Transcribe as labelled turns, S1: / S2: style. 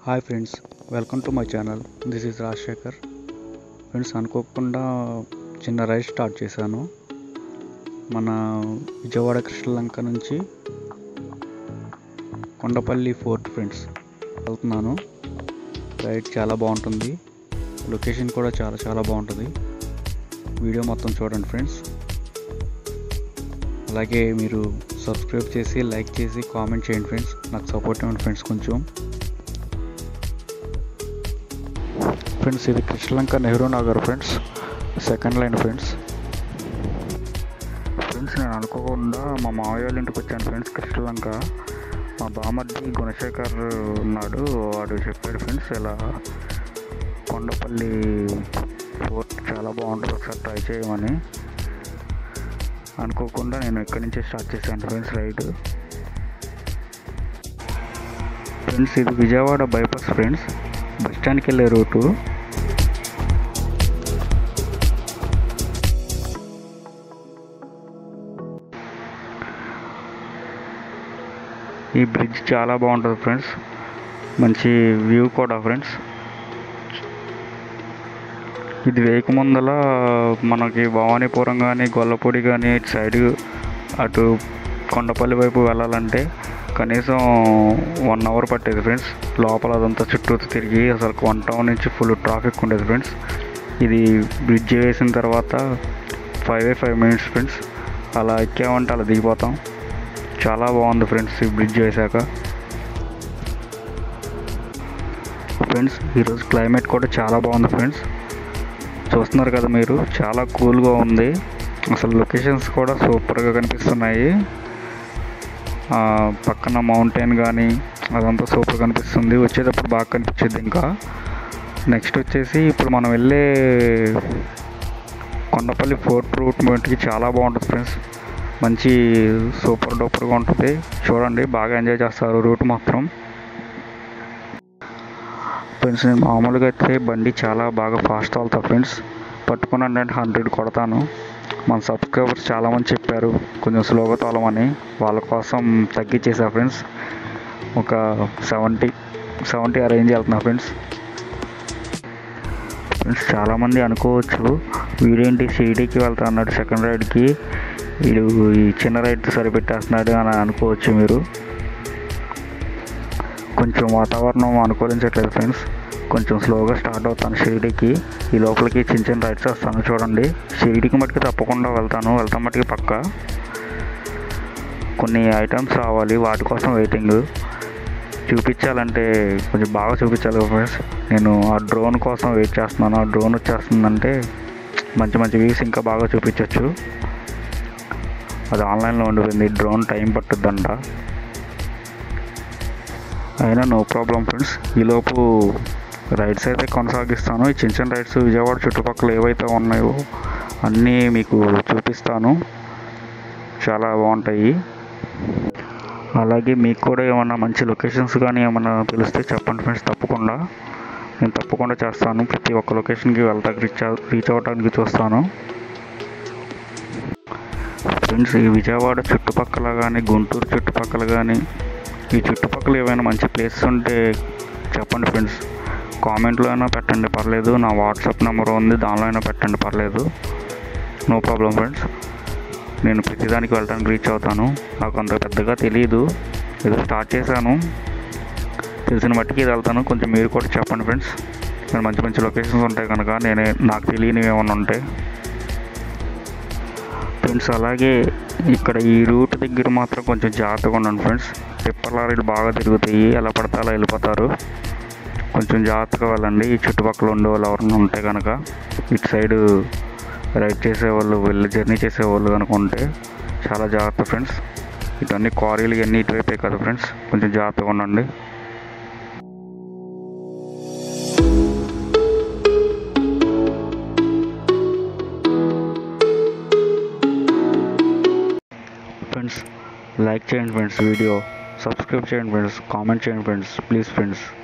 S1: hi friends welcome to my channel this is Rajasekhar friends అనుకోకుండా చిన్న ride start చేశాను మన విజయవాడ కృష్ణలంక నుంచి కొండపల్లి ఫోర్ట్ ఫ్రెండ్స్ వెళ్తున్నాను రైడ్ చాలా బాగుంటుంది లొకేషన్ కూడా చాలా చాలా బాగుంటుంది వీడియో మొత్తం చూడండి ఫ్రెండ్స్ అలాగే మీరు సబ్స్క్రైబ్ చేసి లైక్ చేసి కామెంట్ చేయండి ఫ్రెండ్స్ నాకు సపోర్ట్ ఇవ్వండి ఫ్రెండ్స్ కొంచెం ఫ్రెండ్స్ ఇది Krishnalanka Nehru Nagar friends second line friends friends నేను అనుకోకుండా మా మావయ్య వాళ్ళ ఇంటికి వచ్చాను ఫ్రెండ్స్ కృష్ణలంక మా బామర్ది గుణశేఖర్ ఉన్నాడు వాడు చెప్పాడు ఫ్రెండ్స్ ఇలా కొండపల్లి ఫోర్ట్ చాలా బాగుంటుంది ఒకసారి ట్రై చేయమని అనుకోకుండా నేను ఇక్కడి నుంచే స్టార్ట్ చేశాను ఫ్రెండ్స్ రైడ్ ఫ్రెండ్స్ ఇది విజయవాడ బైపాస్ ఫ్రెండ్స్ బస్ స్టాండ్కి వెళ్ళే రూటు ఈ బ్రిడ్జ్ చాలా బాగుంటుంది ఫ్రెండ్స్ మంచి వ్యూ కూడా ఫ్రెండ్స్ ఇది వేయక ముందల మనకి భవానీపురం కానీ గొల్లపూడి కానీ ఇటు సైడ్ అటు కొండపల్లి వైపు వెళ్ళాలంటే కనీసం వన్ అవర్ పట్టేది ఫ్రెండ్స్ లోపల అదంతా చుట్టూ తిరిగి అసలు వన్ టౌన్ నుంచి ఫుల్ ట్రాఫిక్ ఉండేది ఫ్రెండ్స్ ఇది బ్రిడ్జ్ వేసిన తర్వాత ఫైవ్ ఫైవ్ మినిట్స్ ఫ్రెండ్స్ అలా ఎక్కామంటే అలా దిగిపోతాం చాలా బాగుంది ఫ్రెండ్స్ ఈ బ్రిడ్జ్ వేసాక ఫ్రెండ్స్ ఈరోజు క్లైమేట్ కూడా చాలా బాగుంది ఫ్రెండ్స్ చూస్తున్నారు కదా మీరు చాలా కూల్గా ఉంది అసలు లొకేషన్స్ కూడా సూపర్గా కనిపిస్తున్నాయి ఆ, పక్కన మౌంటైన్ కానీ అదంతా సూపర్ కనిపిస్తుంది వచ్చేటప్పుడు బాగా కనిపించింది ఇంకా నెక్స్ట్ వచ్చేసి ఇప్పుడు మనం వెళ్ళే కొండపల్లి ఫోర్ట్ రూట్ మటుకి చాలా బాగుంటుంది ఫ్రెండ్స్ మంచి సూపర్ డూపర్గా ఉంటుంది చూడండి బాగా ఎంజాయ్ చేస్తారు రూట్ మాత్రం ఫ్రెండ్స్ నేను మామూలుగా అయితే బండి చాలా బాగా ఫాస్ట్ వెళ్తా ఫ్రెండ్స్ పట్టుకున్నాను అంటే హండ్రెడ్ కొడతాను మన సబ్స్క్రైబర్స్ చాలామంది చెప్పారు కొంచెం స్లోగా తోలమని వాళ్ళ కోసం తగ్గించేసా ఫ్రెండ్స్ ఒక సెవెంటీ సెవెంటీ ఆ రేంజ్ వెళ్తున్నా ఫ్రెండ్స్ ఫ్రెండ్స్ చాలామంది అనుకోవచ్చు వీడేంటి షిరిడీకి వెళ్తా అన్నాడు సెకండ్ రైడ్కి వీడు ఈ చిన్న రైడ్ సరిపెట్టేస్తున్నాడు అని అనుకోవచ్చు మీరు కొంచెం వాతావరణం అనుకూలించట్లేదు ఫ్రెండ్స్ కొంచెం స్లోగా స్టార్ట్ అవుతాను షిరిడీకి ఈ లోపలికి చిన్న చిన్న రైడ్స్ వస్తాను చూడండి షిరిడీకి మట్టుకు తప్పకుండా వెళ్తాను వెళ్తాం మట్టుకు పక్క కొన్ని ఐటమ్స్ రావాలి వాటి కోసం వెయిటింగ్ చూపించాలంటే కొంచెం బాగా చూపించాలి ఫ్రెండ్స్ నేను ఆ డ్రోన్ కోసం వెయిట్ చేస్తున్నాను ఆ డ్రోన్ వచ్చేస్తుందంటే మంచి మంచి వ్యూస్ ఇంకా బాగా చూపించవచ్చు అది ఆన్లైన్లో ఉండిపోయింది డ్రోన్ టైం పట్టుద్దంట అయినా నో ప్రాబ్లం ఫ్రెండ్స్ ఈలోపు రైడ్స్ అయితే కొనసాగిస్తాను ఈ చిన్న చిన్న రైడ్స్ విజయవాడ చుట్టుపక్కల ఏవైతే ఉన్నాయో అన్నీ మీకు చూపిస్తాను చాలా బాగుంటాయి అలాగే మీకు కూడా ఏమన్నా మంచి లొకేషన్స్ కానీ ఏమన్నా తెలిస్తే చెప్పండి ఫ్రెండ్స్ తప్పకుండా నేను తప్పకుండా చేస్తాను ప్రతి ఒక్క లొకేషన్కి వెళ్తాకి రీచ్ అవ- రీచ్ అవ్వడానికి చూస్తాను ఫ్రెండ్స్ ఈ విజయవాడ చుట్టుపక్కల కానీ గుంటూరు చుట్టుపక్కల కానీ ఈ చుట్టుపక్కల ఏమైనా మంచి ప్లేసెస్ ఉంటే చెప్పండి ఫ్రెండ్స్ కామెంట్లో అయినా పెట్టండి పర్లేదు నా వాట్సాప్ నెంబర్ ఉంది దానిలో అయినా పెట్టండి పర్లేదు నో ప్రాబ్లం ఫ్రెండ్స్ నేను ప్రతిదానికి వెళ్ళడానికి రీచ్ అవుతాను నాకు అంత పెద్దగా తెలియదు ఏదో స్టార్ట్ చేశాను తెలిసిన మట్టికి ఇది వెళ్తాను కొంచెం మీరు కూడా చెప్పండి ఫ్రెండ్స్ ఇక్కడ మంచి మంచి లొకేషన్స్ ఉంటాయి కనుక నేనే నాకు తెలియనివి ఏమైనా ఉంటాయి ఫ్రెండ్స్ అలాగే ఇక్కడ ఈ రూట్ దగ్గర మాత్రం కొంచెం జాగ్రత్తగా ఉండండి ఫ్రెండ్స్ టిప్పర్ లారీలు బాగా తిరుగుతాయి ఎలా పడితే అలా వెళ్ళిపోతారు కొంచెం జాగ్రత్తగా వెళ్ళండి ఈ చుట్టుపక్కల ఉండే వాళ్ళు ఎవరైనా ఉంటే కనుక ఇటు సైడ్ రైడ్ చేసేవాళ్ళు వెళ్ళి జర్నీ చేసేవాళ్ళు కనుక ఉంటే చాలా జాగ్రత్త ఫ్రెండ్స్ ఇవన్నీ క్వారీలు ఇవన్నీ ఇటువైపే కదా ఫ్రెండ్స్ కొంచెం జాగ్రత్తగా ఉండండి ఫ్రెండ్స్ లైక్ చేయండి ఫ్రెండ్స్ వీడియో సబ్స్క్రైబ్ చేయండి ఫ్రెండ్స్ కామెంట్ చేయండి ఫ్రెండ్స్ ప్లీజ్ ఫ్రెండ్స్